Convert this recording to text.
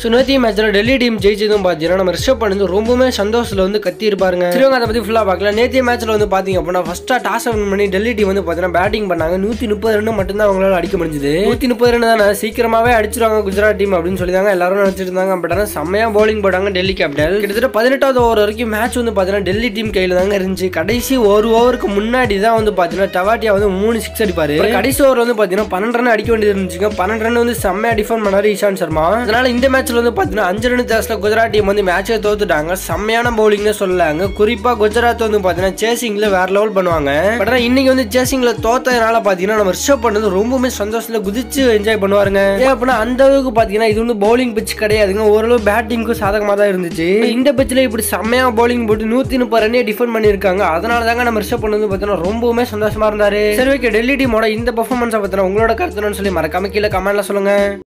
so நேற்று மேட்ச்சில் Delhi team ஜெயிச்சதும் பார்த்தீங்கன்னா நம்ம ரிஷப் பண்ணி ரொம்பவுமே சந்தோஷத்தில் வந்து கத்தி இருப்பாருங்க சரிவங்க அதை பற்றி ஃபுல்லாக பார்க்கலாம் நேற்று மேட்ச்சில் வந்து பார்த்தீங்க அப்படின்னா ஃபஸ்ட்டாக டாஸ் வின் பண்ணி டெல்லி டீம் வந்து பார்த்தீங்கன்னா பேட்டிங் பண்ணாங்க நூற்றி முப்பது ரன் மட்டும்தான் அவங்களால அடிக்க முடிஞ்சது நூற்றி முப்பது ரன் தானே சீக்கிரமாகவே அடிச்சிருவாங்க குஜராத் டீம் அப்படின்னு சொல்லி தாங்க எல்லாரும் நினச்சிட்டு இருந்தாங்க பட் ஆனால் செம்மையாக பவுலிங் போட்டாங்க டெல்லி கேபிட்டல் கிட்டத்தட்ட பதினெட்டாவது ஓவர் வரைக்கும் மேட்ச் வந்து பார்த்தீங்கன்னா டெல்லி டீம் கையில் தாங்க இருந்துச்சு கடைசி ஒரு ஓவருக்கு முன்னாடி தான் வந்து பார்த்தீங்கன்னா டவாட்டியா வந்து மூணு சிக்ஸ் அடிப்பாரு அப்புறம் கடைசி ஓவர் வந்து பார்த்தீங்கன்னா பன்னெண்டு ரன் அடிக்க வேண்டியது இருந்துச்சுங்க பன்னெண்டு ரன் வந்து செம்மையா டிஃபெண்ட் பண்ணாரு இஷாந்த் சர்மா அதனால இந்த மேட்ச்ல வந்து பார்த்தீங்கன்னா அஞ்சு ரன் தேசல குஜராத் டீம் வந்து மேட்சை தோத்துட்டாங்க செம்மையான பவுலிங்னு சொல்லலாங்க குறிப்பா குஜராத் வந்து பார்த்தீங்கன்னா சேசிங்ல வேற லெவல் பண்ணுவாங்க பட் ஆனால் இன்னைக்கு வந்து சேசிங்ல தோத்ததுனால பார்த்தீங்கன்னா நம்ம ரிஷப் பண்ணது ரொம்பவுமே சந்தோஷத்துல குதிச்சு என்ஜாய் பண்ணுவாருங்க ஏன் அப்படின்னா அந்த அளவுக்கு பார்த்தீங்கன்னா இது வந்து பவுலிங் பிச் கிடையாதுங்க ஓரளவு பேட்டிங்க்கும் சாதகமாக தான் இருந்துச்சு இந்த பிச்சில் இப்படி செம்மையா பவுலிங் போட்டு நூத்தி முப்பது ரன்னே டிஃபெண்ட் பண்ணியிருக்காங்க அதனால தாங்க நம்ம ரிஷப் பண்ணது பார்த்தீங்கன்னா ரொம்பவுமே சந்தோஷமா இருந்தாரு சரி ஓகே டெல்லி டீமோட இந்த பர்ஃபார்மன்ஸை பத்தின உங்களோட கருத்துன்னு சொல்லி மறக்காம கீழே கமெண்ட்ல சொல்லுங்க